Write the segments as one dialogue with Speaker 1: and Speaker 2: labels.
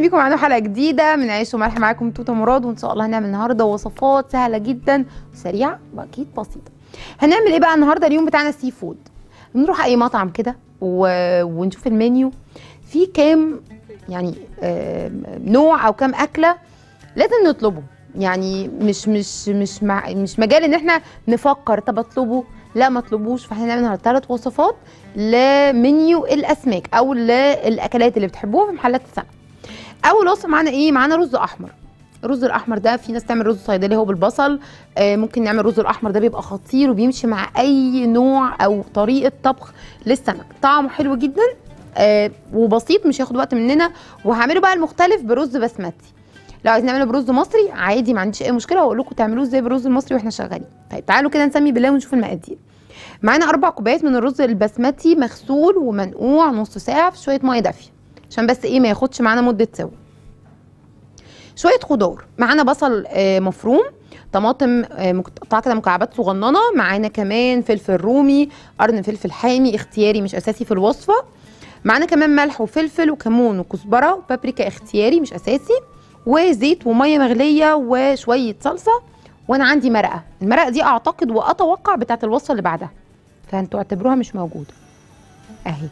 Speaker 1: بيكم معانا حلقه جديده من عيش وملح معاكم توته مراد وان شاء الله هنعمل النهارده وصفات سهله جدا وسريعه واكيد بسيطه هنعمل ايه بقى النهارده اليوم بتاعنا سي فود نروح اي مطعم كده و... ونشوف المنيو في كام يعني آه نوع او كام اكله لازم نطلبه يعني مش مش مش مع مش مجال ان احنا نفكر طب اطلبه لا ما اطلبوش فاحنا هنعمل النهارده ثلاث وصفات لمنيو الاسماك او للاكلات اللي بتحبوها في محلات السمك اول وصفه معانا ايه معانا رز احمر الرز الاحمر ده في ناس تعمل رز صيدلي هو بالبصل آه ممكن نعمل رز الاحمر ده بيبقى خطير وبيمشي مع اي نوع او طريقه طبخ للسمك طعمه حلو جدا آه وبسيط مش هياخد وقت مننا وهعمله بقى المختلف برز بسمتي لو عايزين نعمله برز مصري عادي ما عنديش اي مشكله واقول لكم تعملوه ازاي بالرز المصري واحنا شغالين طيب تعالوا كده نسمي بالله ونشوف المقادير معانا اربع كوبايات من الرز البسمتي مغسول ومنقوع نص ساعه في شويه ميه دافيه عشان بس ايه ما ياخدش معانا مده سوا شويه خضار معانا بصل آه مفروم طماطم آه مقطعه كده مكعبات صغننه معانا كمان فلفل رومي قرن فلفل حامي اختياري مش اساسي في الوصفه معانا كمان ملح وفلفل وكمون وكزبره وبابريكا اختياري مش اساسي وزيت وميه مغليه وشويه صلصه وانا عندي مرقه المرقه دي اعتقد واتوقع بتاعه الوصفه اللي بعدها فانتوا اعتبروها مش موجوده اهي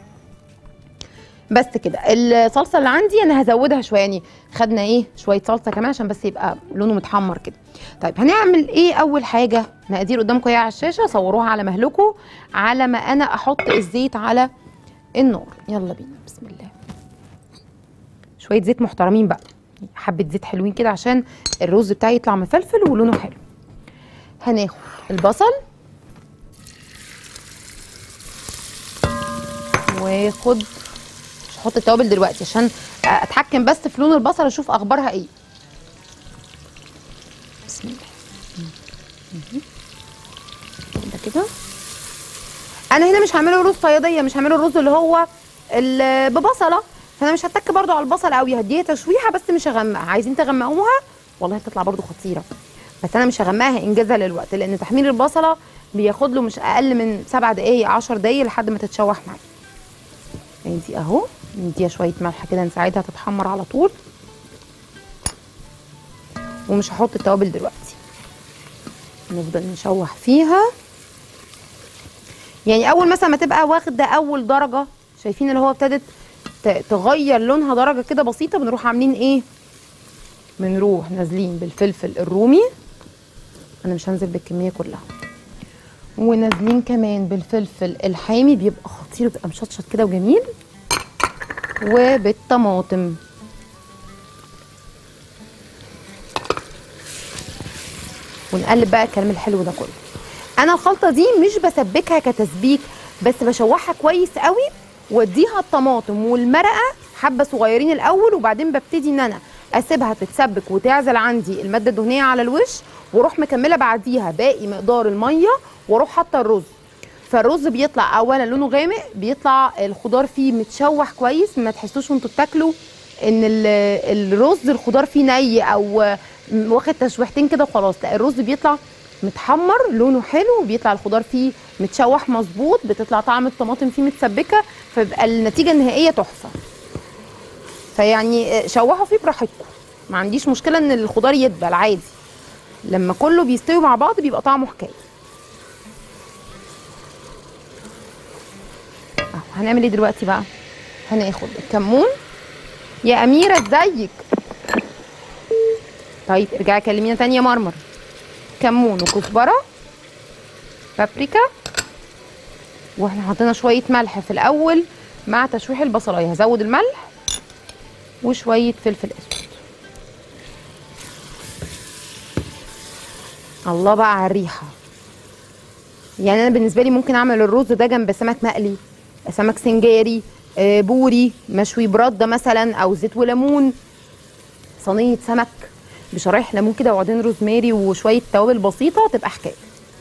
Speaker 1: بس كده الصلصه اللي عندي انا هزودها شويه يعني خدنا ايه شويه صلصه كمان عشان بس يبقى لونه متحمر كده طيب هنعمل ايه اول حاجه مقادير قدامكم اهي على الشاشه صوروها على مهلكم على ما انا احط الزيت على النار يلا بينا بسم الله شويه زيت محترمين بقى حبه زيت حلوين كده عشان الرز بتاعي يطلع مفلفل ولونه حلو هناخد البصل واخد مش هحط التوابل دلوقتي عشان اتحكم بس في لون البصل اشوف اخبارها ايه بسم الله ده كده انا هنا مش هعمله رز صياديه مش هعمله الرز اللي هو اللي ببصله فانا مش هتك برضو على البصل قوي هديها تشويحه بس مش هغمقها عايزين تغمقوها والله هتطلع برضو خطيره بس انا مش هغمقها انجازا للوقت لان تحمير البصله بياخد له مش اقل من 7 دقائق 10 دقائق لحد ما تتشوح معايا يعني دي اهو نديها شويه ملح كده نساعدها تتحمر على طول ومش هحط التوابل دلوقتي نفضل نشوح فيها يعني اول مثلا ما تبقى واخده اول درجه شايفين اللي هو ابتدت تغير لونها درجه كده بسيطه بنروح عاملين ايه بنروح نازلين بالفلفل الرومي انا مش هنزل بالكميه كلها ونازلين كمان بالفلفل الحامي بيبقى خطير بيبقى مشطشط كده وجميل وبالطماطم ونقلب بقى الكلام الحلو ده كله انا الخلطه دي مش بسبكها كتسبيك بس بشوحها كويس قوي واديها الطماطم والمرقه حبه صغيرين الاول وبعدين ببتدي ان انا اسيبها تتسبك وتعزل عندي الماده الدهنيه على الوش واروح مكمله بعديها باقي مقدار الميه واروح حاطه الرز فالرز بيطلع اولا لونه غامق بيطلع الخضار فيه متشوح كويس ما تحسوش وانتوا بتاكلوا ان الرز الخضار فيه ني او واخد تشويحتين كده وخلاص لا الرز بيطلع متحمر لونه حلو وبيطلع الخضار فيه متشوح مظبوط بتطلع طعم الطماطم فيه متسبكه فبيبقى النتيجه النهائيه تحفه فيعني شوحوا فيه براحتكم ما عنديش مشكله ان الخضار يدبل عادي لما كله بيستوي مع بعض بيبقى طعمه حكايه اهو هنعمل ايه دلوقتي بقى هناخد الكمون يا اميره ازيك طيب ارجعي كلمينا تاني يا مرمر كمون وكزبره بابريكا واحنا حطينا شويه ملح في الاول مع تشويح البصلايه هزود الملح وشويه فلفل اسود الله بقى على الريحه يعني انا بالنسبه لي ممكن اعمل الرز ده جنب سمك مقلي سمك سنجاري بوري مشوي برده مثلا او زيت وليمون صينيه سمك بشرايح ليمون كده وبعدين روزماري وشويه توابل بسيطه تبقى حكايه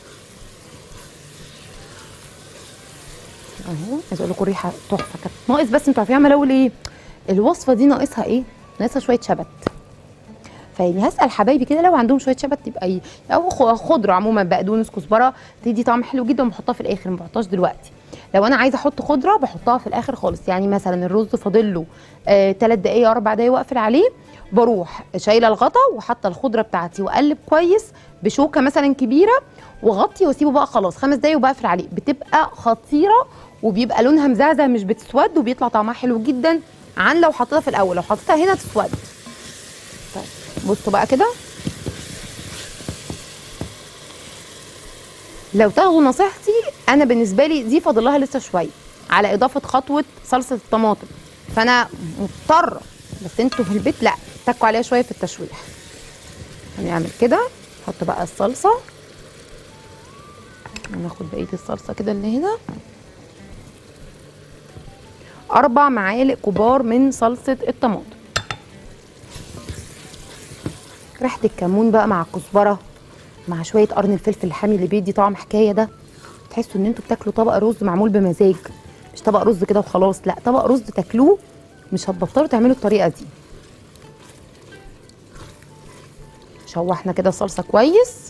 Speaker 1: اهو عايز اقول لكم الريحه تحفه كانت ناقص بس انتوا عارفين اعمل اول ايه الوصفه دي ناقصها ايه ناقصها شويه شبت فيعني هسال حبايبي كده لو عندهم شويه شبت تبقى ايه او خضره عموما بقدونس كزبره تدي طعم حلو جدا وبحطها في الاخر ما بحطهاش دلوقتي لو انا عايزه احط خضره بحطها في الاخر خالص يعني مثلا الرز فاضل له 3 دقائق 4 دقائق واقفل عليه بروح شايله الغطا وحاطه الخضره بتاعتي واقلب كويس بشوكه مثلا كبيره واغطي واسيبه بقى خلاص خمس دقايق وبقفل عليه بتبقى خطيره وبيبقى لونها مزعزع مش بتسود وبيطلع طعمها حلو جدا عن لو حطيتها في الاول لو حطيتها هنا تسود طيب بصوا بقى كده لو تاخدوا نصيحتي انا بالنسبه لي دي فاضل لها لسه شويه على اضافه خطوه صلصه الطماطم فانا مضطره بس انتوا في البيت لا تكوا عليها شويه في التشويح هنعمل كده نحط بقى الصلصه وناخد بقيه الصلصه كده اللي هنا اربع معالق كبار من صلصه الطماطم ريحه الكمون بقى مع الكزبره مع شويه قرن الفلفل الحامي اللي بيدي طعم حكايه ده تحسوا ان انتوا بتاكلوا طبق رز معمول بمزاج مش طبق رز كده وخلاص لا طبق رز تاكلوه مش هتبطلوا تعملوا الطريقه دي شوحنا كده الصلصه كويس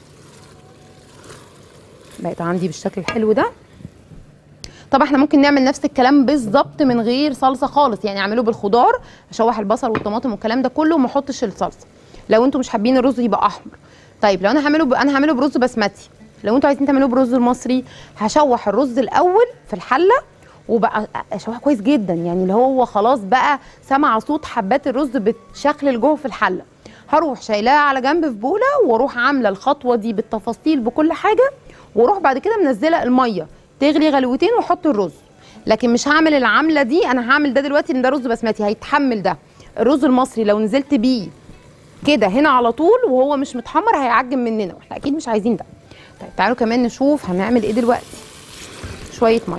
Speaker 1: بقت عندي بالشكل الحلو ده طبعا احنا ممكن نعمل نفس الكلام بالظبط من غير صلصه خالص يعني اعمله بالخضار اشوح البصل والطماطم والكلام ده كله وما احطش الصلصه لو انتوا مش حابين الرز يبقى احمر طيب لو انا هعمله ب... انا هعمله برز بسمتي لو انتوا عايزين تعملوه برز المصري هشوح الرز الاول في الحله وبقى اشوحه كويس جدا يعني اللي هو خلاص بقى سمع صوت حبات الرز بتشخلل جوه في الحله هروح شايلاها على جنب في بوله واروح عامله الخطوه دي بالتفاصيل بكل حاجه واروح بعد كده منزله الميه تغلي غلوتين واحط الرز لكن مش هعمل العمله دي انا هعمل ده دلوقتي ان ده رز بسمتي هيتحمل ده الرز المصري لو نزلت بيه كده هنا على طول وهو مش متحمر هيعجن مننا واحنا اكيد مش عايزين ده طيب تعالوا كمان نشوف هنعمل ايه دلوقتي شويه ميه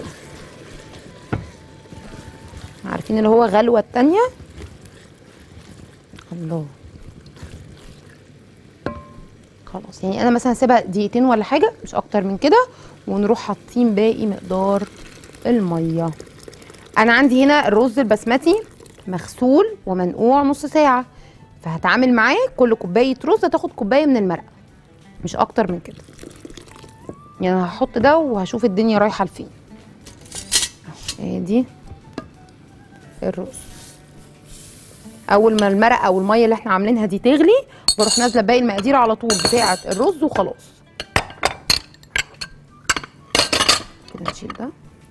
Speaker 1: عارفين اللي هو غلوه التانية الله خلاص يعني انا مثلا هسيبها دقيقتين ولا حاجه مش اكتر من كده ونروح حاطين باقي مقدار الميه انا عندي هنا الرز البسمتي مغسول ومنقوع نص ساعه فهتعامل معاه كل كوبايه رز هتاخد كوبايه من المرقه مش اكتر من كده يعني هحط ده وهشوف الدنيا رايحه لفين ادي الرز اول ما المرقه او الميه اللي احنا عاملينها دي تغلي بروح نازله باقي المقادير على طول بتاعه الرز وخلاص كده نشيل ده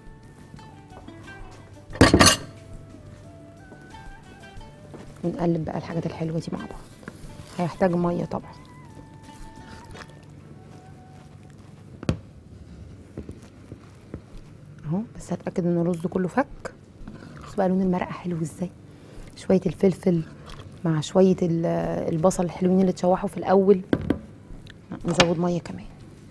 Speaker 1: ونقلب بقى الحاجات الحلوه دي مع بعض هيحتاج ميه طبعا اهو بس هتاكد ان الرز كله فك بصوا بقى لون المرقه حلو ازاي شويه الفلفل مع شويه البصل الحلوين اللي اتشوحوا في الاول نزود ميه كمان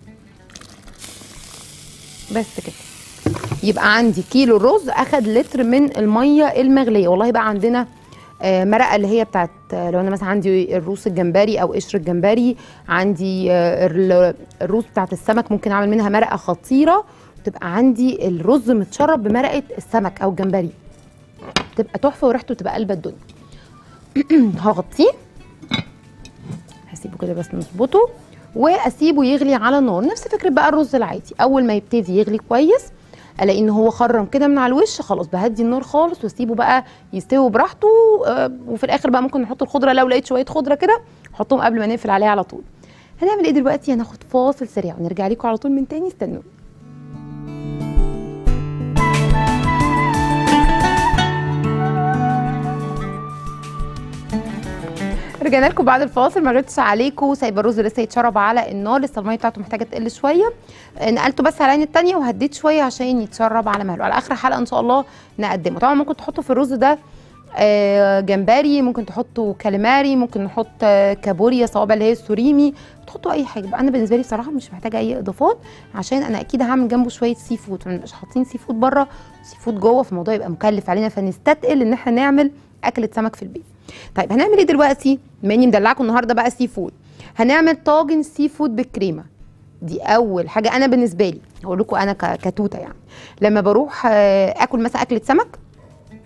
Speaker 1: بس كده يبقى عندي كيلو رز اخد لتر من الميه المغليه والله بقى عندنا آه مرقه اللي هي بتاعت آه لو انا مثلا عندي الروس الجمبري او قشر الجمبري عندي آه الروس بتاعت السمك ممكن اعمل منها مرقه خطيره تبقى عندي الرز متشرب بمرقه السمك او الجمبري تبقى تحفه وريحته تبقى قلب الدنيا هغطيه هسيبه كده بس نظبطه واسيبه يغلي على النار نفس فكره بقى الرز العادي اول ما يبتدي يغلي كويس الاقي ان هو خرم كده من على الوش خلاص بهدي النار خالص واسيبه بقى يستوي براحته آه وفي الاخر بقى ممكن نحط الخضره لو لقيت شويه خضره كده احطهم قبل ما نقفل عليها على طول هنعمل ايه دلوقتي هناخد فاصل سريع ونرجع لكم على طول من تاني استنوني رجعنا لكم بعد الفاصل ما غبتش عليكم سايبه الرز لسه يتشرب على النار لسه الميه بتاعته محتاجه تقل شويه نقلته بس على العين الثانيه وهديت شويه عشان يتشرب على مهله على اخر الحلقه ان شاء الله نقدمه طبعا ممكن تحطوا في الرز ده جمبري ممكن تحطوا كاليماري ممكن نحط كابوريا صوابع اللي هي السوريمي تحطوا اي حاجه بقى انا بالنسبه لي بصراحه مش محتاجه اي اضافات عشان انا اكيد هعمل جنبه شويه سي فود ما نبقاش حاطين سي فود بره سي فود جوه فالموضوع يبقى مكلف علينا فنستثقل ان احنا نعمل اكله سمك في البيت طيب هنعمل ايه دلوقتي بما اني مدلعكم النهارده بقى سي فود هنعمل طاجن سي فود بالكريمه دي اول حاجه انا بالنسبه لي هقول لكم انا كتوته يعني لما بروح اكل مثلا اكله سمك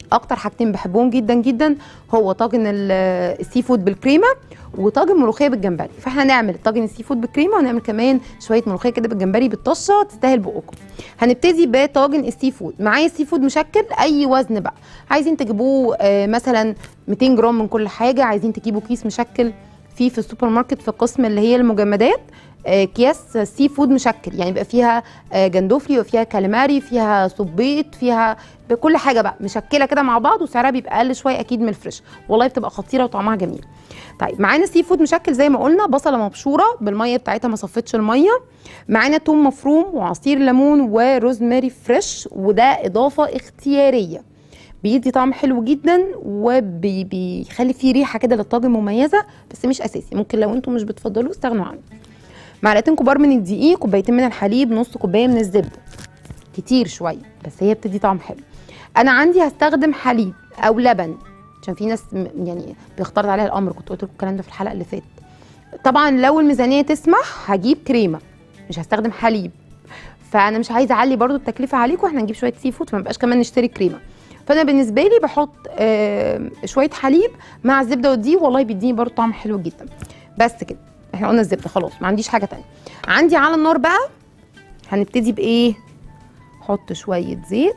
Speaker 1: اكتر حاجتين بحبهم جدا جدا هو طاجن ال- السي فود بالكريمه وطاجن ملوخيه بالجمبري فاحنا نعمل طاجن السي فود بالكريمه ونعمل كمان شويه ملوخيه كده بالجمبري بالطشه تستاهل بقكم هنبتدي بطاجن السي فود معايا السي فود مشكل اي وزن بقى عايزين تجيبوه آه، مثلا 200 جرام من كل حاجه عايزين تجيبوا كيس مشكل في في السوبر ماركت في قسم اللي هي المجمدات آه، اكياس سي فود مشكل يعني بيبقى فيها آه، جندوفلي وفيها كاليماري فيها صبيط فيها بكل حاجه بقى مشكله كده مع بعض وسعرها بيبقى اقل شويه اكيد من الفريش والله بتبقى خطيره وطعمها جميل طيب معانا سي فود مشكل زي ما قلنا بصله مبشوره بالميه بتاعتها ما صفتش الميه معانا توم مفروم وعصير ليمون وروزماري فريش وده اضافه اختياريه بيدي طعم حلو جدا وبيخلي فيه ريحه كده للطاجن مميزه بس مش اساسي ممكن لو انتم مش بتفضلوه استغنوا عنه معلقتين كبار من الدقيق كوبايتين من الحليب نص كوبايه من الزبده كتير شويه بس هي بتدي طعم حلو انا عندي هستخدم حليب او لبن عشان في ناس م- يعني بيختلط عليها الامر كنت قلت لكم الكلام ده في الحلقه اللي فاتت طبعا لو الميزانيه تسمح هجيب كريمه مش هستخدم حليب فانا مش عايزه اعلي برضو التكلفه عليكم احنا نجيب شويه سي فود فما بقاش كمان نشتري كريمه فانا بالنسبه لي بحط آه شويه حليب مع الزبده والدقيق والله بيديني برضو طعم حلو جدا بس كده احنا قلنا الزبده خلاص ما عنديش حاجه تانية عندي على النار بقى هنبتدي بايه حط شويه زيت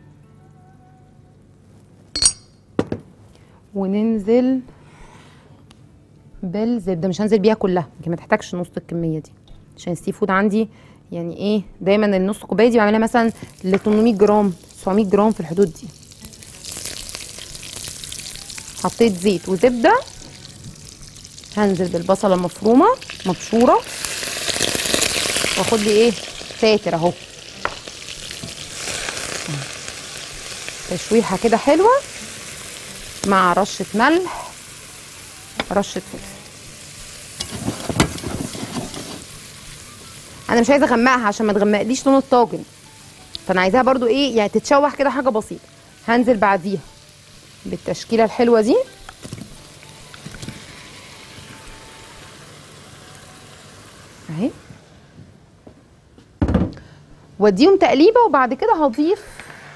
Speaker 1: وننزل بالزبده مش هنزل بيها كلها يمكن ما تحتاجش نص الكميه دي عشان السي فود عندي يعني ايه دايما النص كوبايه دي بعملها مثلا ل 800 جرام 900 جرام في الحدود دي حطيت زيت وزبده هنزل بالبصله المفرومه مبشوره واخد لي ايه فاتر اهو تشويحه كده حلوه مع رشه ملح رشه فلفل انا مش عايزه اغمقها عشان ما تغمقليش لون الطاجن فانا عايزاها برضو ايه يعني تتشوح كده حاجه بسيطه هنزل بعديها بالتشكيله الحلوه دي اهي واديهم تقليبه وبعد كده هضيف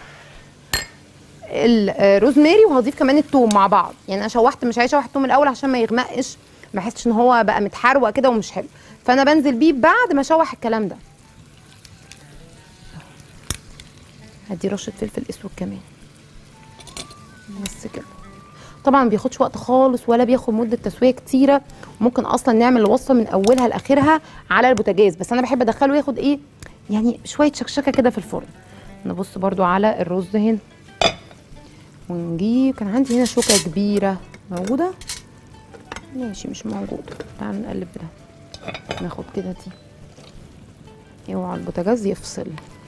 Speaker 1: الروزماري وهضيف كمان التوم مع بعض يعني انا شوحت مش عايزه اشوح التوم الاول عشان ما يغمقش ما احسش ان هو بقى متحروق كده ومش حلو فانا بنزل بيه بعد ما اشوح الكلام ده هدي رشه فلفل اسود كمان بس كده طبعا ما بياخدش وقت خالص ولا بياخد مده تسويه كتيره ممكن اصلا نعمل الوصفه من اولها لاخرها على البوتاجاز بس انا بحب ادخله ياخد ايه يعني شويه شكشكه كده في الفرن نبص برضو على الرز هنا ونجيب كان عندي هنا شوكه كبيره موجوده ماشي مش موجوده تعالوا نقلب ده ناخد كده دي اوعى البوتاجاز يفصل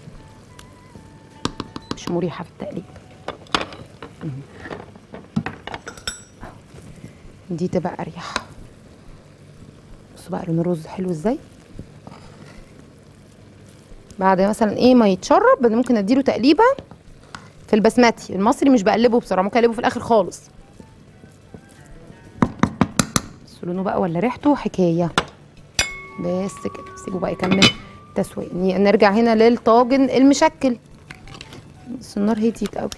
Speaker 1: مش مريحه في التقليب مهم. دي تبقى اريح بصوا بقى لون الرز حلو ازاي بعد مثلا ايه ما يتشرب ممكن اديله تقليبه في البسمتي المصري مش بقلبه بسرعه ممكن اقلبه في الاخر خالص بس لونه بقى ولا ريحته حكايه بس كده سيبه بقى يكمل تسويه ن- نرجع هنا للطاجن المشكل بس النار هديت قوي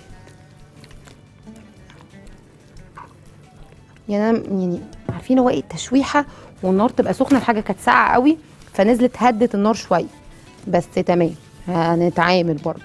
Speaker 1: يعني انا يعني عارفين هو ايه التشويحه والنار تبقى سخنه الحاجه كانت ساقعه قوي فنزلت هدت النار شويه بس تمام هنتعامل برضو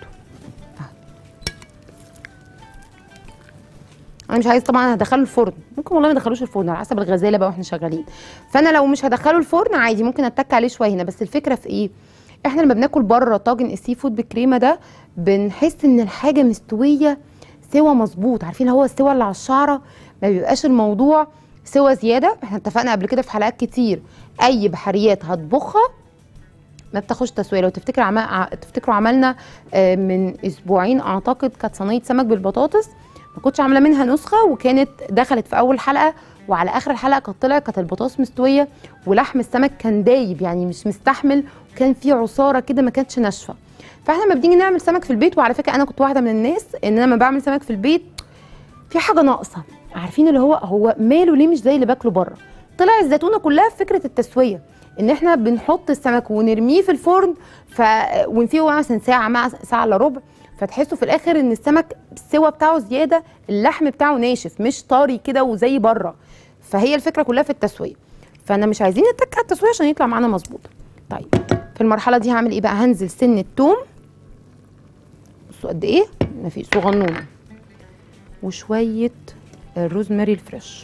Speaker 1: انا مش عايز طبعا هدخله الفرن ممكن والله ما ادخلوش الفرن على حسب الغزاله بقى واحنا شغالين فانا لو مش هدخله الفرن عادي ممكن اتك عليه شويه هنا بس الفكره في ايه احنا لما بناكل بره طاجن السي فود بالكريمه ده بنحس ان الحاجه مستويه سوا مظبوط عارفين هو السوا اللي على الشعره ما بيبقاش الموضوع سوا زياده احنا اتفقنا قبل كده في حلقات كتير اي بحريات هتطبخها ما بتاخدش تسويه لو تفتكر عمل... ع- تفتكروا عملنا آه، من اسبوعين اعتقد كانت صينيه سمك بالبطاطس ما كنتش عامله منها نسخه وكانت دخلت في اول حلقه وعلى اخر الحلقه كانت طلعت كانت البطاطس مستويه ولحم السمك كان دايب يعني مش مستحمل وكان فيه عصاره كده ما كانتش ناشفه فاحنا لما بنيجي نعمل سمك في البيت وعلى فكره انا كنت واحده من الناس ان انا لما بعمل سمك في البيت في حاجه ناقصه عارفين اللي هو هو ماله ليه مش زي اللي باكله بره طلع الزيتونه كلها في فكره التسويه ان احنا بنحط السمك ونرميه في الفرن ف ونسيبه مثلا ساعه مع ساعه الا ربع فتحسوا في الاخر ان السمك السوا بتاعه زياده اللحم بتاعه ناشف مش طري كده وزي بره فهي الفكره كلها في التسويه فانا مش عايزين نتك على التسويه عشان يطلع معانا مظبوط طيب في المرحله دي هعمل ايه بقى هنزل سن التوم بصوا قد ايه مفيش صغنونه وشويه الروزماري الفريش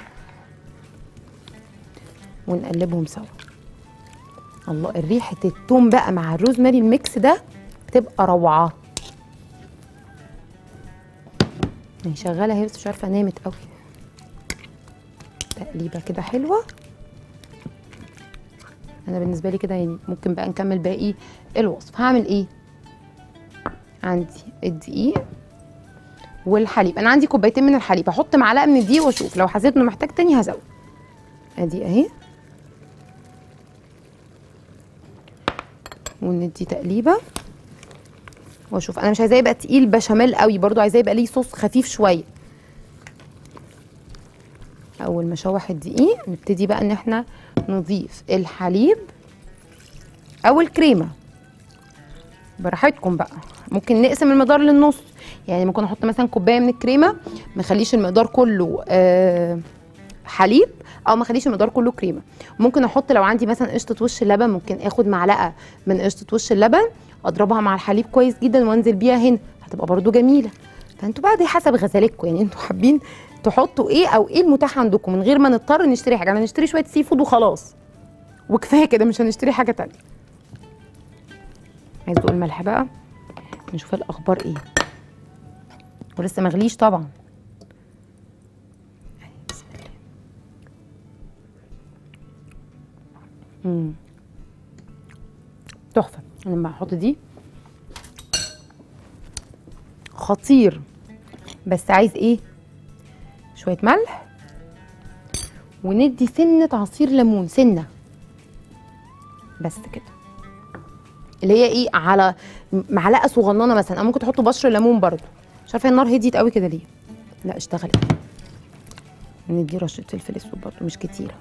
Speaker 1: ونقلبهم سوا الله ريحه التوم بقى مع الروزماري الميكس ده تبقى روعه هي شغاله اهي بس مش عارفه نامت قوي تقليبه كده حلوه انا بالنسبه لي كده يعني ممكن بقى نكمل باقي الوصف هعمل ايه عندي الدقيق والحليب انا عندي كوبايتين من الحليب هحط معلقه من الدقيق واشوف لو حسيت انه محتاج تاني هزود ادي اهي وندي تقليبه واشوف انا مش عايزاه يبقى تقيل بشاميل قوي برضو عايزاه يبقى ليه صوص خفيف شويه اول ما اشوح الدقيق نبتدي بقى ان احنا نضيف الحليب او الكريمه براحتكم بقى ممكن نقسم المقدار للنص يعني ممكن احط مثلا كوبايه من الكريمه ما اخليش المقدار كله آه حليب او ما اخليش المقدار كله كريمه ممكن احط لو عندي مثلا قشطه وش اللبن ممكن اخد معلقه من قشطه وش اللبن اضربها مع الحليب كويس جدا وانزل بيها هنا هتبقى برده جميله فانتوا بقى دي حسب غزالتكم يعني انتوا حابين تحطوا ايه او ايه المتاح عندكم من غير ما نضطر نشتري حاجه انا نشتري شويه سي فود وخلاص وكفايه كده مش هنشتري حاجه تانية عايز تقول ملح بقى نشوف الاخبار ايه ولسه مغليش طبعا بسم الله امم تحفه انا لما احط دي خطير بس عايز ايه شويه ملح وندي سنه عصير ليمون سنه بس كده اللي هي ايه على معلقه صغننه مثلا او ممكن تحطوا بشر ليمون برضو مش عارفه النار هديت قوي كده ليه لا اشتغلت ندي رشه فلفل اسود برضو مش كتيره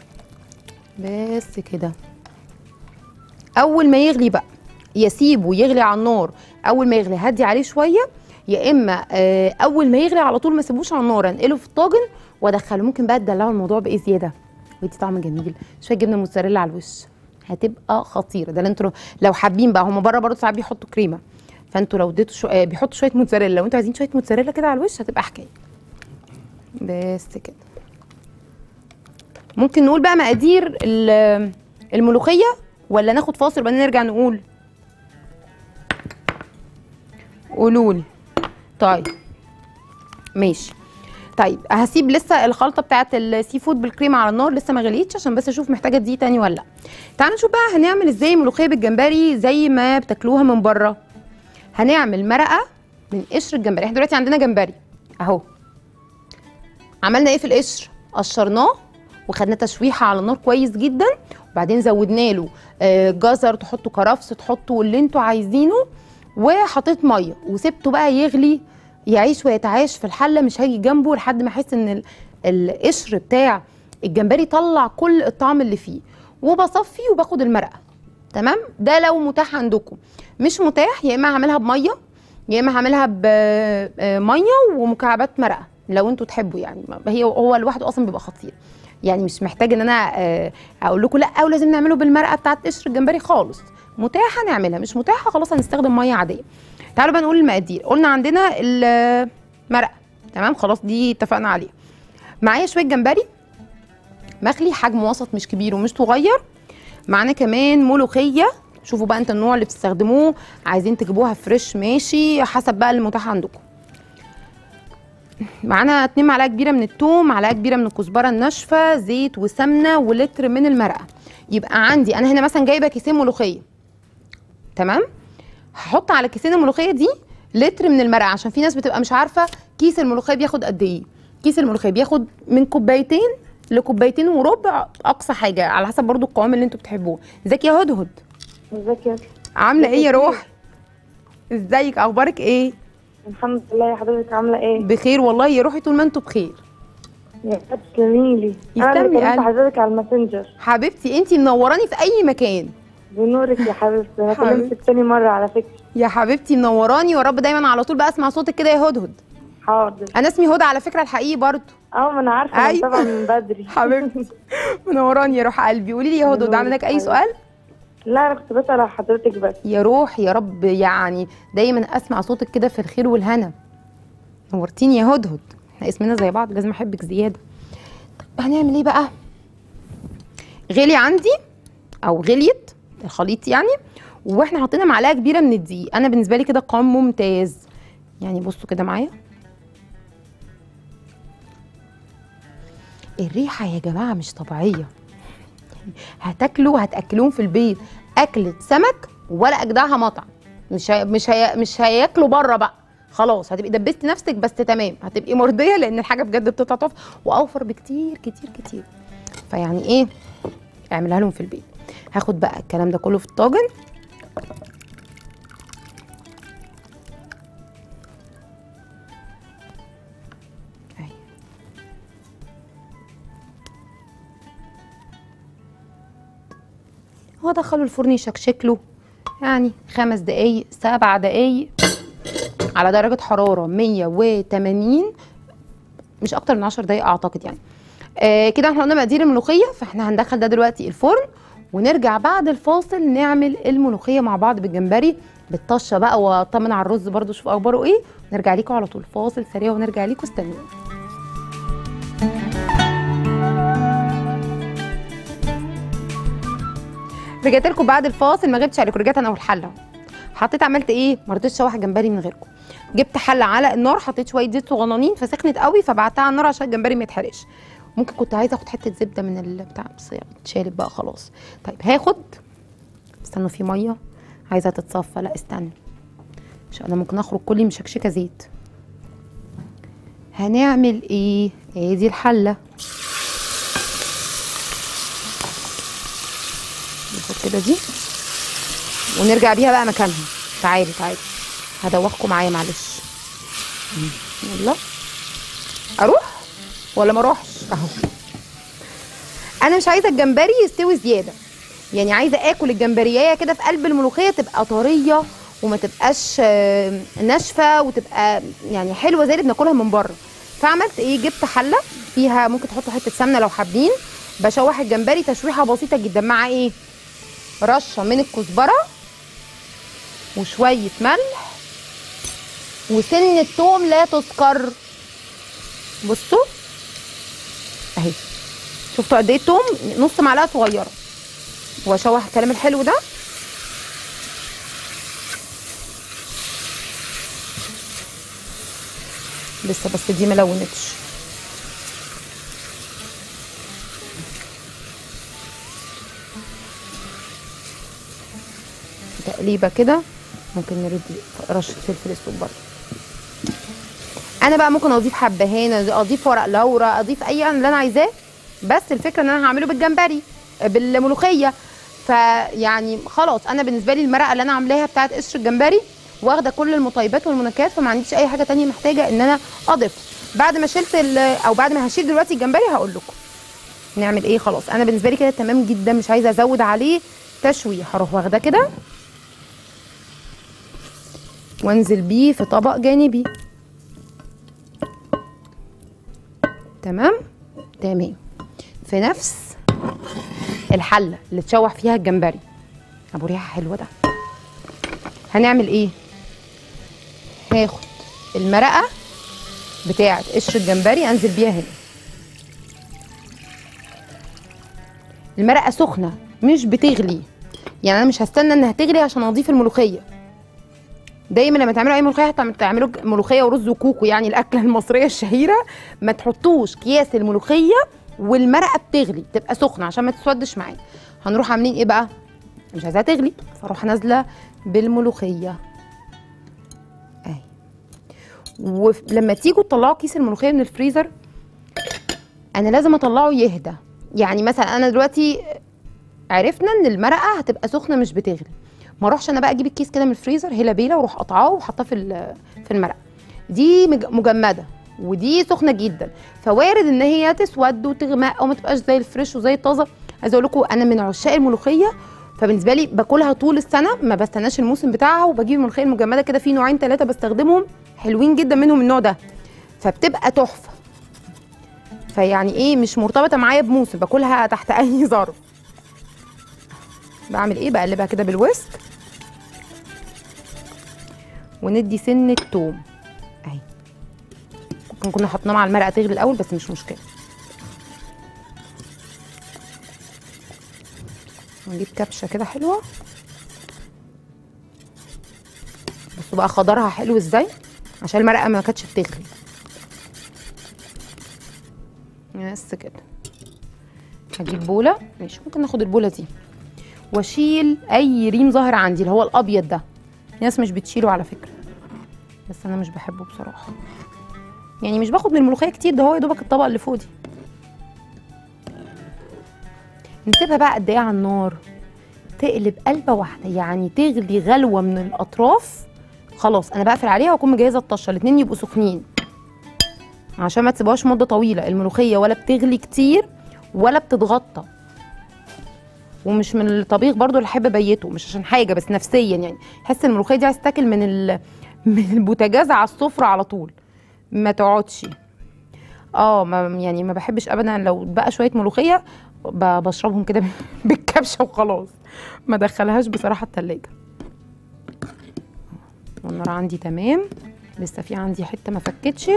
Speaker 1: بس كده اول ما يغلي بقى يسيبه يغلي على النار اول ما يغلي هدي عليه شويه يا اما آه اول ما يغلي على طول ما اسيبوش على النار انقله في الطاجن وادخله ممكن بقى تدلعوا الموضوع بايه زياده ويدي طعم جميل شويه جبنه موتزاريلا على الوش هتبقى خطيره ده اللي انتوا لو حابين بقى هم بره برضه ساعات بيحطوا كريمه فانتوا لو اديتوا شو... آه بيحطوا شويه موتزاريلا لو انتوا عايزين شويه موتزاريلا كده على الوش هتبقى حكايه بس كده ممكن نقول بقى مقادير الملوخيه ولا ناخد فاصل وبعدين نرجع نقول قولولي طيب ماشي طيب هسيب لسه الخلطه بتاعت السي فود بالكريمه على النار لسه ما غليتش عشان بس اشوف محتاجه دي تاني ولا لا تعالوا نشوف بقى هنعمل ازاي ملوخيه بالجمبري زي ما بتاكلوها من بره هنعمل مرقه من قشر الجمبري احنا دلوقتي عندنا جمبري اهو عملنا ايه في القشر قشرناه وخدنا تشويحه على النار كويس جدا وبعدين زودنا له جزر تحطوا كرفس تحطوا اللي انتوا عايزينه وحطيت ميه وسبته بقى يغلي يعيش ويتعايش في الحله مش هاجي جنبه لحد ما احس ان القشر بتاع الجمبري طلع كل الطعم اللي فيه وبصفي وباخد المرقه تمام ده لو متاح عندكم مش متاح يا اما هعملها بميه يا اما هعملها بميه ومكعبات مرقه لو انتوا تحبوا يعني هي هو لوحده اصلا بيبقى خطير يعني مش محتاج ان انا اقول لكم لا او لازم نعمله بالمرقه بتاعت قشر الجمبري خالص متاحه نعملها مش متاحه خلاص هنستخدم ميه عاديه تعالوا بقى نقول المقادير قلنا عندنا المرقه تمام خلاص دي اتفقنا عليها معايا شويه جمبري مخلي حجم وسط مش كبير ومش صغير معانا كمان ملوخيه شوفوا بقى انت النوع اللي بتستخدموه عايزين تجيبوها فريش ماشي حسب بقى المتاح عندكم معانا 2 معلقه كبيره من الثوم معلقه كبيره من الكزبره الناشفه زيت وسمنه ولتر من المرقه يبقى عندي انا هنا مثلا جايبه كيسين ملوخيه تمام هحط على كيسين الملوخيه دي لتر من المرقه عشان في ناس بتبقى مش عارفه كيس الملوخيه بياخد قد ايه كيس الملوخيه بياخد من كوبايتين لكوبايتين وربع اقصى حاجه على حسب برضو القوام اللي انتوا بتحبوه ازيك يا هدهد
Speaker 2: ازيك يا
Speaker 1: عامله ايه يا روح ازيك اخبارك ايه
Speaker 2: الحمد لله يا حضرتك عامله ايه
Speaker 1: بخير والله يا روحي طول ما انتوا بخير
Speaker 2: يا تسلمي لي انا
Speaker 1: يسلم
Speaker 2: اللي
Speaker 1: لي
Speaker 2: كلمت
Speaker 1: قلبي.
Speaker 2: حضرتك على الماسنجر
Speaker 1: حبيبتي انتي منوراني في اي مكان
Speaker 2: بنورك يا حبيبتي انا
Speaker 1: حبيبتي.
Speaker 2: كلمتك تاني مره على فكره
Speaker 1: يا حبيبتي منوراني ورب دايما على طول بقى اسمع صوتك كده يا هدهد
Speaker 2: حاضر
Speaker 1: انا اسمي هدى على فكره الحقيقي برضو
Speaker 2: اه ما انا عارفه انا
Speaker 1: أيوة.
Speaker 2: طبعا من بدري
Speaker 1: حبيبتي منوراني يا روح قلبي قولي لي يا هدهد
Speaker 2: منورك
Speaker 1: عندك اي
Speaker 2: حبيبتي.
Speaker 1: سؤال
Speaker 2: لا انا كنت بسال على حضرتك بس
Speaker 1: يا روح يا رب يعني دايما اسمع صوتك كده في الخير والهنا نورتيني يا هدهد احنا اسمنا زي بعض لازم احبك زياده طب هنعمل ايه بقى غلي عندي او غليت الخليط يعني واحنا حطينا معلقه كبيره من الدقيق انا بالنسبه لي كده قوام ممتاز يعني بصوا كده معايا الريحه يا جماعه مش طبيعيه هتاكلوا هتاكلوهم في البيت اكله سمك ولا اجدعها مطعم مش هي مش هي مش هياكلوا بره بقى خلاص هتبقي دبستي نفسك بس تمام هتبقي مرضيه لان الحاجه بجد بتطلع تحفه واوفر بكتير كتير كتير فيعني ايه اعملها لهم في البيت هاخد بقى الكلام ده كله في الطاجن أهي. وادخله الفرن يشكشك له يعني خمس دقايق سبع دقايق على درجة حرارة 180 مش أكتر من 10 دقايق أعتقد يعني آه كده احنا قلنا مقادير الملوخية فاحنا هندخل ده دلوقتي الفرن ونرجع بعد الفاصل نعمل الملوخية مع بعض بالجمبري بالطشة بقى واطمن على الرز برضو شوف أخباره إيه نرجع ليكم على طول فاصل سريع ونرجع ليكم استنوني رجعت لكم بعد الفاصل ما غبتش عليكم رجعت انا والحله حطيت عملت ايه ما رضيتش اشوح الجمبري من غيركم جبت حله على النار حطيت شويه زيت صغننين فسخنت قوي فبعتها على النار عشان الجمبري ما يتحرقش ممكن كنت عايزه اخد حته زبده من البتاع بس اتشالت بقى خلاص طيب هاخد استنوا في ميه عايزه تتصفى لا استنى مش انا ممكن اخرج كلي مشكشكه زيت هنعمل ايه ايه دي الحله ناخد كده دي ونرجع بيها بقى مكانها تعالي تعالي هدوخكم معايا معلش يلا اروح ولا ما اروحش اهو انا مش عايزه الجمبري يستوي زياده يعني عايزه اكل الجمبريايه كده في قلب الملوخيه تبقى طريه وما تبقاش آه، ناشفه وتبقى يعني حلوه زي اللي بناكلها من بره فعملت ايه جبت حله فيها ممكن تحطوا حته سمنه لو حابين بشوح الجمبري تشويحه بسيطه جدا مع ايه رشه من الكزبره وشويه ملح وسنه توم لا تذكر بصوا اهي شفتوا قد ايه التوم نص معلقه صغيره واشوح الكلام الحلو ده لسه بس دي ملونتش تقليبه كده ممكن نرد رشه فلفل اسود برضه انا بقى ممكن اضيف حبهان اضيف ورق لورا اضيف اي اللي انا عايزاه بس الفكره ان انا هعمله بالجمبري بالملوخيه فيعني خلاص انا بالنسبه لي المرقه اللي انا عاملاها بتاعت قشر الجمبري واخده كل المطيبات والمنكهات فما عنديش اي حاجه تانية محتاجه ان انا اضيف بعد ما شلت ال- او بعد ما هشيل دلوقتي الجمبري هقول لكم نعمل ايه خلاص انا بالنسبه لي كده تمام جدا مش عايزه ازود عليه تشويح هروح واخده كده وانزل بيه في طبق جانبي تمام تمام في نفس الحله اللي تشوح فيها الجمبري ابو ريحه حلوه ده هنعمل ايه هاخد المرقه بتاعه قشر الجمبري انزل بيها هنا المرقه سخنه مش بتغلي يعني انا مش هستنى انها تغلي عشان اضيف الملوخيه دايما لما تعملوا اي ملوخيه حتى لما تعملوا ملوخيه ورز وكوكو يعني الاكله المصريه الشهيره ما تحطوش اكياس الملوخيه والمرقه بتغلي تبقى سخنه عشان ما تسودش معايا هنروح عاملين ايه بقى مش عايزاها تغلي فاروح نازله بالملوخيه اهي ولما تيجوا تطلعوا كيس الملوخيه من الفريزر انا لازم اطلعه يهدى يعني مثلا انا دلوقتي عرفنا ان المرقه هتبقى سخنه مش بتغلي ما اروحش انا بقى اجيب الكيس كده من الفريزر هيلا بيلا واروح قطعاه وحطاه في ال- في المرقه دي مج- مجمده ودي سخنه جدا فوارد ان هي تسود وتغمق او ما تبقاش زي الفريش وزي الطازه عايزه اقول لكم انا من عشاق الملوخيه فبالنسبه لي باكلها طول السنه ما بستناش الموسم بتاعها وبجيب الملوخيه المجمده كده في نوعين ثلاثه بستخدمهم حلوين جدا منهم النوع ده فبتبقى تحفه فيعني ايه مش مرتبطه معايا بموسم باكلها تحت اي ظرف بعمل ايه بقلبها كده بالويسك وندي سنه توم اهي ممكن كنا حطيناه مع المرقه تغلي الاول بس مش مشكله نجيب كبشه كده حلوه بصوا بقى خضرها حلو ازاي عشان المرقه ما كانتش بتغلي بس كده هجيب بوله ماشي ممكن ناخد البوله دي واشيل اي ريم ظاهر عندي اللي هو الابيض ده ناس مش بتشيله على فكره بس انا مش بحبه بصراحه يعني مش باخد من الملوخيه كتير ده هو يا دوبك الطبق اللي فوق دي نسيبها بقى قد ايه على النار تقلب قلبه واحده يعني تغلي غلوه من الاطراف خلاص انا بقفل عليها واكون مجهزه الطشه الاتنين يبقوا سخنين عشان ما تسيبوهاش مده طويله الملوخيه ولا بتغلي كتير ولا بتتغطى ومش من الطبيخ برضو اللي احب ابيته مش عشان حاجه بس نفسيا يعني احس ان الملوخيه دي عايز تاكل من ال... من البوتاجاز على السفره على طول ما تقعدش اه ما يعني ما بحبش ابدا لو بقى شويه ملوخيه ب- بشربهم كده بالكبشه وخلاص ما ادخلهاش بصراحه التلاجة والنار عندي تمام لسه في عندي حته ما فكتش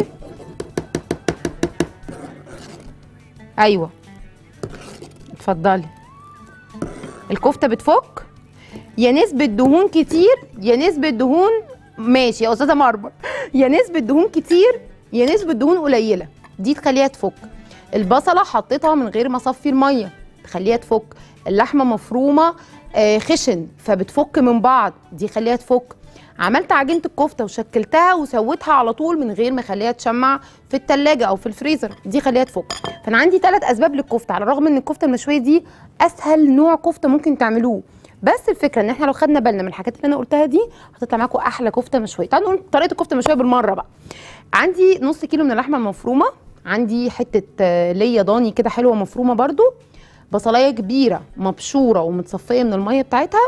Speaker 1: ايوه اتفضلي الكفته بتفك يا نسبه دهون كتير يا نسبه دهون ماشي يا استاذه مرمر يا نسبه دهون كتير يا نسبه دهون قليله دي تخليها تفك البصله حطيتها من غير ما اصفي الميه تخليها تفك اللحمه مفرومه آه، خشن فبتفك من بعض دي خليها تفك عملت عجينه الكفته وشكلتها وسويتها على طول من غير ما اخليها تشمع في التلاجة او في الفريزر دي خليها تفك فانا عندي ثلاث اسباب للكفته على الرغم ان الكفته المشويه دي اسهل نوع كفته ممكن تعملوه بس الفكره ان احنا لو خدنا بالنا من الحاجات اللي انا قلتها دي هتطلع معاكم احلى كفته مشويه تعالوا نقول طريقه الكفته المشويه بالمره بقى عندي نص كيلو من اللحمه المفرومه عندي حته آه، ليا ضاني كده حلوه مفرومه برده بصلايه كبيره مبشوره ومتصفيه من الميه بتاعتها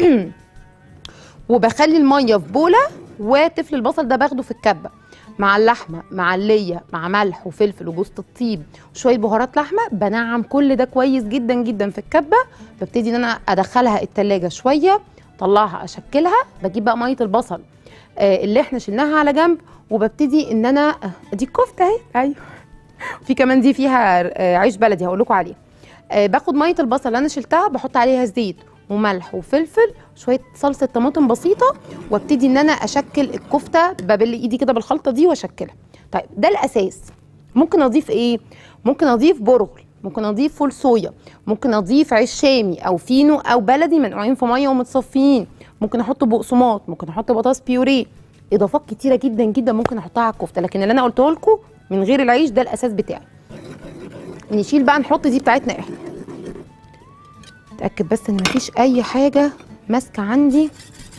Speaker 1: وبخلي الميه في بوله وتفل البصل ده باخده في الكبه مع اللحمه مع الليه مع ملح وفلفل وجوز الطيب وشويه بهارات لحمه بنعم كل ده كويس جدا جدا في الكبه ببتدي ان انا ادخلها التلاجة شويه اطلعها اشكلها بجيب بقى ميه البصل آه، اللي احنا شلناها على جنب وببتدي ان انا آه، دي الكفته اهي ايوه في كمان دي فيها آه، عيش بلدي هقول لكم عليه آه، باخد ميه البصل اللي انا شلتها بحط عليها زيت وملح وفلفل شويه صلصه طماطم بسيطه وابتدي ان انا اشكل الكفته ببل ايدي كده بالخلطه دي واشكلها طيب ده الاساس ممكن اضيف ايه ممكن اضيف برغل ممكن اضيف فول صويا ممكن اضيف عيش شامي او فينو او بلدي منقوعين في ميه ومتصفيين ممكن احط بقسماط ممكن احط بطاطس بيوريه اضافات كتيره جدا جدا ممكن احطها على الكفته لكن اللي انا قلته لكم من غير العيش ده الاساس بتاعي نشيل بقى نحط دي بتاعتنا احنا اتاكد بس ان مفيش اي حاجه ماسكه عندي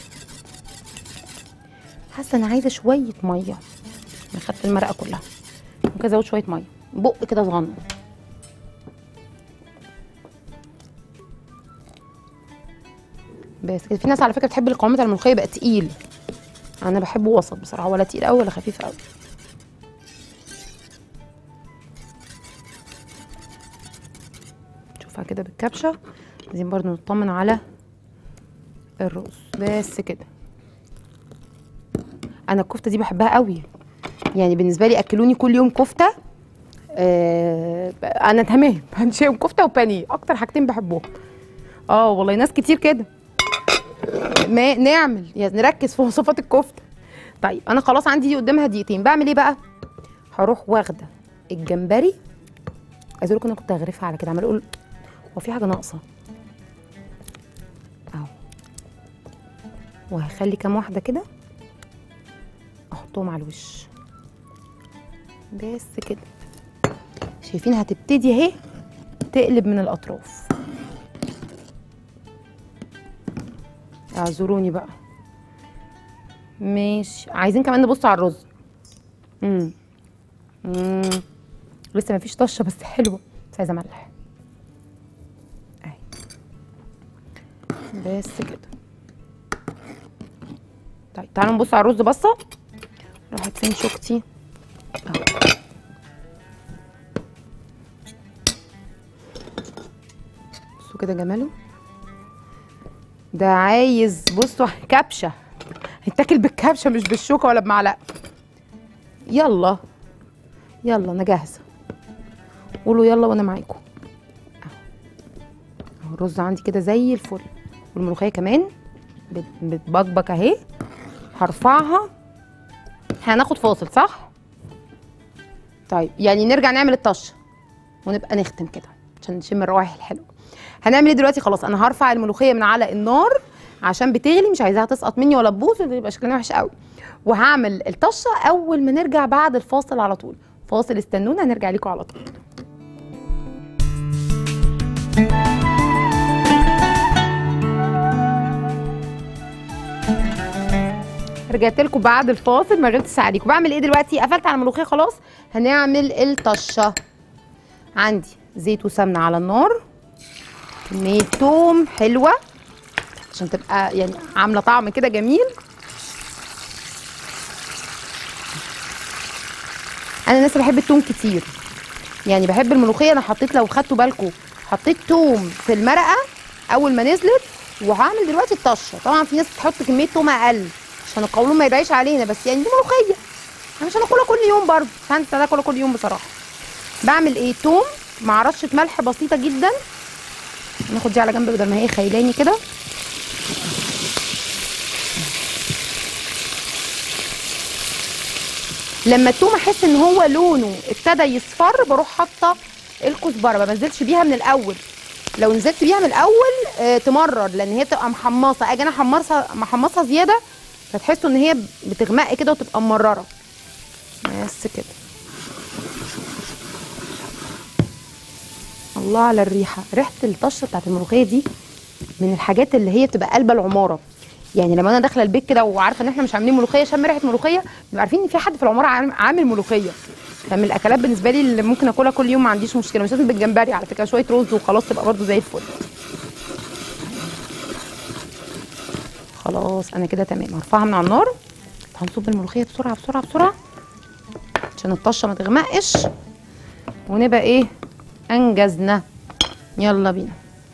Speaker 1: حاسه انا عايزه شويه ميه انا خدت المرقه كلها ممكن ازود شويه ميه بق كده صغنن بس كده في ناس على فكره بتحب القوام بتاع الملوخيه يبقى تقيل انا بحبه وسط بصراحه ولا تقيل قوي ولا خفيف قوي نشوفها كده بالكبشه عايزين برضو نطمن على الرز بس كده انا الكفته دي بحبها قوي يعني بالنسبه لي اكلوني كل يوم كفته آه انا تمام هنشيهم كفته وبانيه اكتر حاجتين بحبهم اه والله ناس كتير كده ما نعمل يعني نركز في وصفات الكفته طيب انا خلاص عندي دي قدامها دقيقتين بعمل ايه بقى هروح واخده الجمبري عايز اقول لكم انا كنت هغرفها على كده عمال اقول هو في حاجه ناقصه اهو وهخلي كام واحده كده احطهم على الوش بس كده شايفين هتبتدي اهي تقلب من الاطراف اعذروني بقى ماشي عايزين كمان نبص على الرز امم امم لسه مفيش طشه بس حلوه بس عايزه ملح اهي بس كده طيب تعالوا نبص على الرز بصه راحت فين شوكتي اهو بصوا كده جماله ده عايز بصوا كبشه هيتاكل بالكبشه مش بالشوكه ولا بمعلقه يلا يلا انا جاهزه قولوا يلا وانا معاكم اهو اهو الرز عندي كده زي الفل والملوخيه كمان بت- بتبكبك اهي هرفعها هناخد فاصل صح طيب يعني نرجع نعمل الطشه ونبقى نختم كده عشان نشم الروائح الحلوه هنعمل ايه دلوقتي خلاص انا هرفع الملوخيه من على النار عشان بتغلي مش عايزاها تسقط مني ولا تبوظ يبقى شكلنا وحش قوي وهعمل الطشه اول ما نرجع بعد الفاصل على طول فاصل استنونا هنرجع لكم على طول رجعت لكم بعد الفاصل ما غبتش عليكم بعمل ايه دلوقتي قفلت على الملوخيه خلاص هنعمل الطشه عندي زيت وسمنه على النار كميه توم حلوه عشان تبقى يعني عامله طعم كده جميل انا الناس اللي بحب التوم كتير يعني بحب الملوخيه انا حطيت لو خدتوا بالكم حطيت توم في المرقه اول ما نزلت وهعمل دلوقتي الطشه طبعا في ناس بتحط كميه توم اقل عشان القولون ما يبقاش علينا بس يعني دي ملوخيه انا مش هناكلها كل يوم برضه مش هنسى اكلها كل يوم بصراحه بعمل ايه توم مع رشه ملح بسيطه جدا ناخد دي على جنب بدل ما هي خيلاني كده لما التوم احس ان هو لونه ابتدى يصفر بروح حاطه الكزبره ما بنزلش بيها من الاول لو نزلت بيها من الاول آه تمرر لان هي تبقى محمصه اجي انا احمصها محمصها زياده فتحسوا ان هي بتغمق كده وتبقى مرره بس كده الله على الريحه ريحه الطشه بتاعت الملوخيه دي من الحاجات اللي هي بتبقى قلب العماره يعني لما انا داخله البيت كده وعارفه ان احنا مش عاملين ملوخيه شم ريحه ملوخيه بنبقى عارفين ان في حد في العماره عام- عامل ملوخيه فمن الاكلات بالنسبه لي اللي ممكن اكلها كل يوم ما عنديش مشكله مش لازم بالجمبري على فكره شويه رز وخلاص تبقى برده زي الفل خلاص انا كده تمام هرفعها من على النار هنصب الملوخيه بسرعه بسرعه بسرعه عشان الطشه ما تغمقش ونبقى ايه انجزنا يلا بينا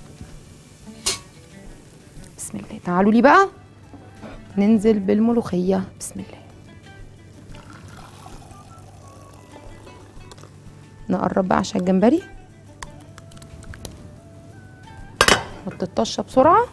Speaker 1: بسم الله تعالوا لي بقى ننزل بالملوخيه بسم الله نقرب بقى عشان الجمبري نحط الطشه بسرعه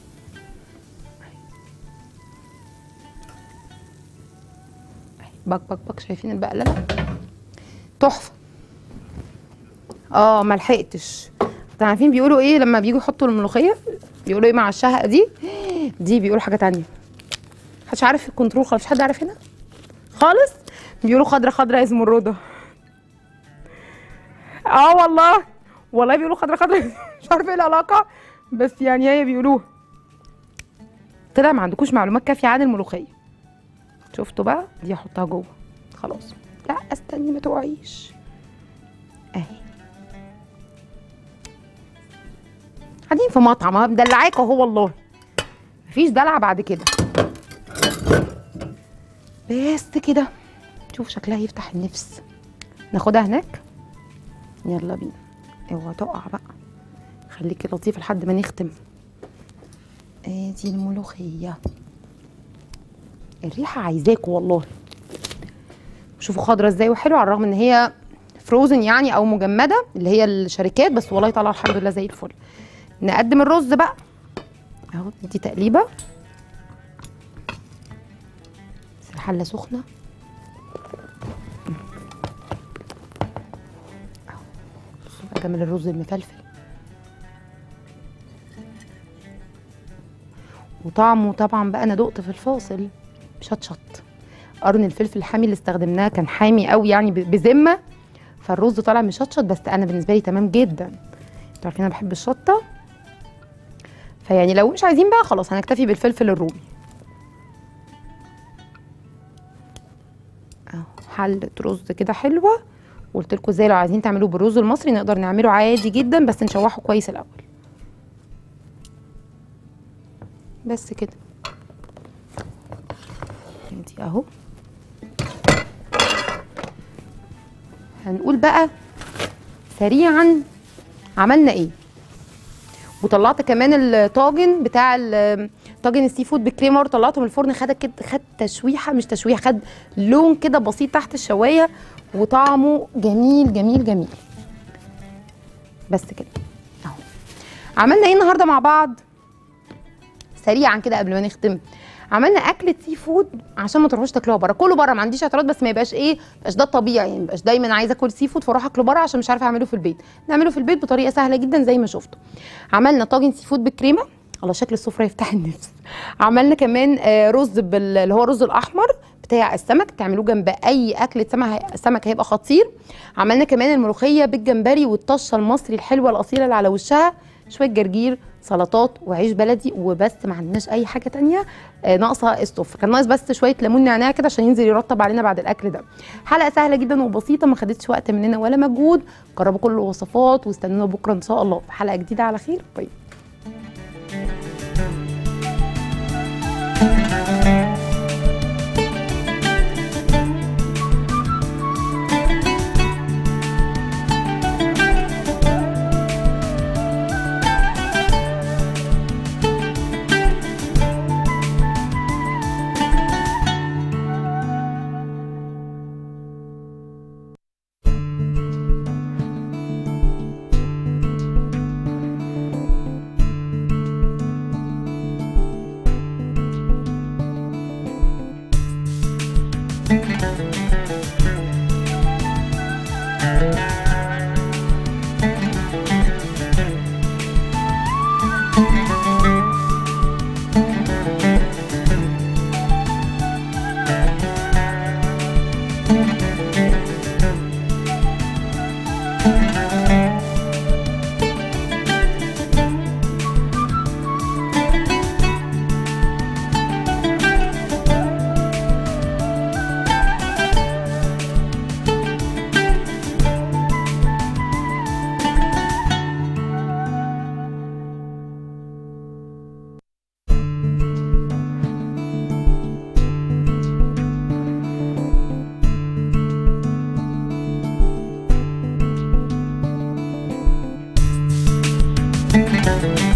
Speaker 1: بك بك بك شايفين البقلله تحفه اه ما لحقتش انتوا عارفين بيقولوا ايه لما بييجوا يحطوا الملوخيه بيقولوا ايه مع الشهقه دي دي بيقولوا حاجه تانية محدش عارف الكنترول خالص مش حد عارف هنا خالص بيقولوا خضره خضره اسمه الرضا اه والله والله بيقولوا خضره خضره مش عارفه ايه العلاقه بس يعني هي بيقولوها طلع ما عندكوش معلومات كافيه عن الملوخيه شفتوا بقى دي احطها جوه خلاص لا استني ما تقعيش اهي قاعدين في مطعم أهو مدلعاك اهو والله مفيش دلع بعد كده بس كده شوف شكلها يفتح النفس ناخدها هناك يلا بينا اوعى تقع بقى خليكي لطيفه لحد ما نختم ادي الملوخيه الريحه عايزاكوا والله شوفوا خضرة ازاي وحلوه على الرغم ان هي فروزن يعني او مجمده اللي هي الشركات بس والله طالعه الحمد لله زي الفل نقدم الرز بقى اهو دي تقليبه بس الحله سخنه اهو بصوا بقى جمال الرز المفلفل وطعمه طبعا بقى انا دقت في الفاصل شطشط قرن الفلفل الحامي اللي استخدمناه كان حامي قوي يعني ب- بذمه فالرز طالع مشطشط بس انا بالنسبه لي تمام جدا انتوا عارفين انا بحب الشطه فيعني لو مش عايزين بقى خلاص هنكتفي بالفلفل الرومي اهو حله رز كده حلوه وقلت لكم ازاي لو عايزين تعملوه بالرز المصري نقدر نعمله عادي جدا بس نشوحه كويس الاول بس كده دي اهو هنقول بقى سريعا عملنا ايه وطلعت كمان الطاجن بتاع ال- طاجن السي فود بالكريمه وطلعته من الفرن خد كده خد تشويحه مش تشويحه خد لون كده بسيط تحت الشوايه وطعمه جميل جميل جميل بس كده اهو عملنا ايه النهارده مع بعض سريعا كده قبل ما نختم عملنا اكله سي فود عشان ما تروحوش تاكلوها بره كله بره ما عنديش اعتراض بس ما يبقاش ايه ما يبقاش ده الطبيعي يعني ما يبقاش دايما عايزه اكل سي فود فاروح اكله بره عشان مش عارفه اعمله في البيت نعمله في البيت بطريقه سهله جدا زي ما شفتوا عملنا طاجن سي فود بالكريمه على شكل السفره يفتح النفس عملنا كمان آه، رز بال... اللي هو الرز الاحمر بتاع السمك تعملوه جنب اي اكله سمك سمك هيبقى خطير عملنا كمان الملوخيه بالجمبري والطشه المصري الحلوه الاصيله اللي على وشها شويه جرجير سلطات وعيش بلدي وبس ما عندناش اي حاجه تانية آه، ناقصه الصفر كان ناقص بس شويه ليمون نعناع كده عشان ينزل يرطب علينا بعد الاكل ده حلقه سهله جدا وبسيطه ما خدتش وقت مننا ولا مجهود جربوا كل الوصفات واستنونا بكره ان شاء الله في حلقه جديده على خير باي
Speaker 3: Thank you.